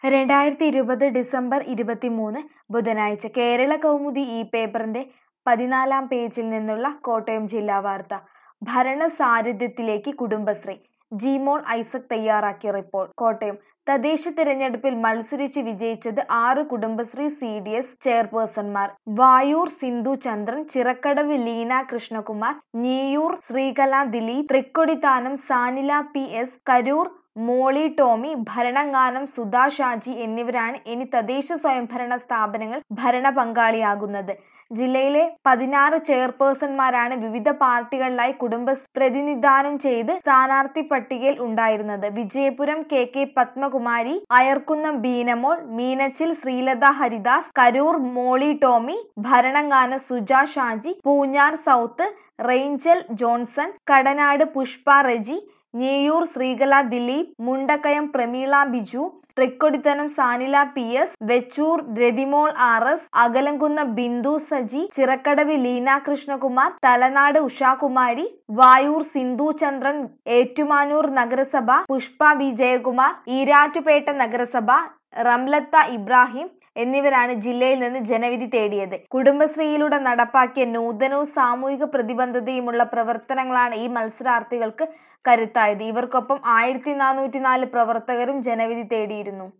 രണ്ടായിരത്തി ഇരുപത് ഡിസംബർ ഇരുപത്തിമൂന്ന് ബുധനാഴ്ച കേരള കൗമുദി ഈ പേപ്പറിന്റെ പതിനാലാം പേജിൽ നിന്നുള്ള കോട്ടയം ജില്ലാ വാർത്ത ഭരണ സാരഥ്യത്തിലേക്ക് കുടുംബശ്രീ ജിമോൾ ഐസക് തയ്യാറാക്കിയ റിപ്പോർട്ട് കോട്ടയം തദ്ദേശ തിരഞ്ഞെടുപ്പിൽ മത്സരിച്ച് വിജയിച്ചത് ആറ് കുടുംബശ്രീ സി ഡി എസ് ചെയർപേഴ്സൺമാർ വായൂർ സിന്ധു ചന്ദ്രൻ ചിറക്കടവ് ലീന കൃഷ്ണകുമാർ ഞിയൂർ ശ്രീകല ദിലീപ് തൃക്കൊടിത്താനം സാനില പി എസ് കരൂർ മോളി ടോമി ഭരണങ്ങാനം സുധാ ഷാജി എന്നിവരാണ് ഇനി തദ്ദേശ സ്വയംഭരണ സ്ഥാപനങ്ങൾ ഭരണ പങ്കാളിയാകുന്നത് ജില്ലയിലെ പതിനാറ് ചെയർപേഴ്സൺമാരാണ് വിവിധ പാർട്ടികളിലായി കുടുംബ പ്രതിനിധാനം ചെയ്ത് സ്ഥാനാർത്ഥി പട്ടികയിൽ ഉണ്ടായിരുന്നത് Vijayapuram K K Padmakumari Ayarkunnam Beenamol Meenachil Sreelatha Haridas Karoor Molly Tomy Bharananganam Suja Shaji Poonjar south Renchal Johnson Kadanad Pushpa Reji Njeezhoor Sreekala Dileep Mundakayam Prameela Biju Thrikkodithanam Sanila P S Vechoor Rathimol R S Akalakunnam Bindu Saji Chirakkadavu Leena Krishnakumar Thalanad Ushakumari Vayoor Sindhu Chandran Ettumanoor നഗരസഭ പുഷ്പ വിജയകുമാർ ഈരാറ്റുപേട്ട നഗരസഭ റംലത്ത ഇബ്രാഹിം എന്നിവരാണ് ജില്ലയിൽ നിന്ന് ജനവിധി തേടിയത് കുടുംബശ്രീയിലൂടെ നടപ്പാക്കിയ നൂതനവും സാമൂഹിക പ്രതിബദ്ധതയുമുള്ള പ്രവർത്തനങ്ങളാണ് ഈ മത്സരാർത്ഥികൾക്ക് കരുത്തായത് ഇവർക്കൊപ്പം ആയിരത്തി നാനൂറ്റി നാല് പ്രവർത്തകരും ജനവിധി തേടിയിരുന്നു